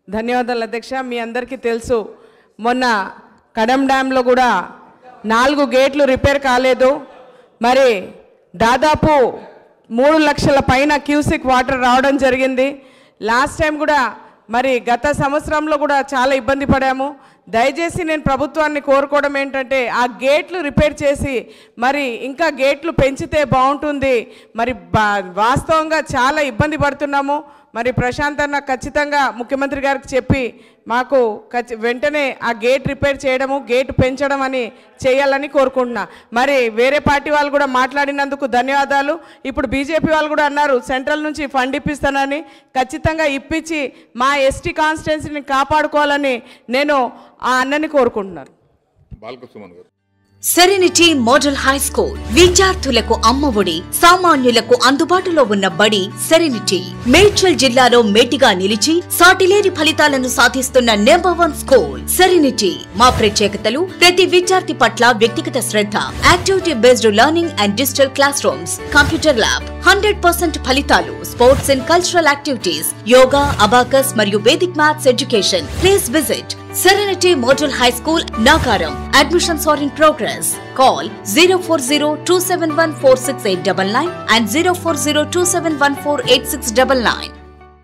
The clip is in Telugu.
ధన్యవాదాలు అధ్యక్ష మీ అందరికీ తెలుసు మొన్న కడం డ్యాంలో కూడా నాలుగు గేట్లు రిపేర్ కాలేదు మరి దాదాపు మూడు లక్షల పైన క్యూసిక్ వాటర్ రావడం జరిగింది లాస్ట్ టైం కూడా మరి గత సంవత్సరంలో కూడా చాలా ఇబ్బంది పడాము దయచేసి నేను ప్రభుత్వాన్ని కోరుకోవడం ఏంటంటే ఆ గేట్లు రిపేర్ చేసి మరి ఇంకా గేట్లు పెంచితే బాగుంటుంది మరి బా- వాస్తవంగా చాలా ఇబ్బంది పడుతున్నాము మరి ప్రశాంత్ అన్న ఖచ్చితంగా ముఖ్యమంత్రి గారికి చెప్పి మాకు ఖచ్చి వెంటనే ఆ గేట్ రిపేర్ చేయడము గేట్ పెంచడం అని చేయాలని కోరుకుంటున్నా మరి వేరే పార్టీ వాళ్ళు కూడా మాట్లాడినందుకు ధన్యవాదాలు ఇప్పుడు బీజేపీ వాళ్ళు కూడా అన్నారు సెంట్రల్ నుంచి ఫండ్ ఇప్పిస్తానని ఖచ్చితంగా ఇప్పించి మా ఎస్టీ కాన్స్టిట్యున్సీని కాపాడుకోవాలని నేను ఆ అన్నని కోరుకుంటున్నాను బాలకృష్ణ గారు సెరెనిటీ మోడల్ హై స్కూల్ విద్యార్థులకు అమ్మఒడి సామాన్యులకు అందుబాటులో ఉన్న బడి సెరెనిటీ మేడ్చల్ జిల్లాలో మేటిగా నిలిచి సాటిలేని ఫలితాలను సాధిస్తున్న నెంబర్ వన్ స్కూల్ సెరెనిటీ మా ప్రత్యేకతలు ప్రతి విద్యార్థి పట్ల వ్యక్తిగత శ్రద్ధ activity based learning and digital classrooms computer lab hundred percent ఫలితాలు sports and cultural activities yoga abacus మరియు Vedic maths education please visit Serenity Model High School, Nagaram. Admissions are in progress. Call 040 and 040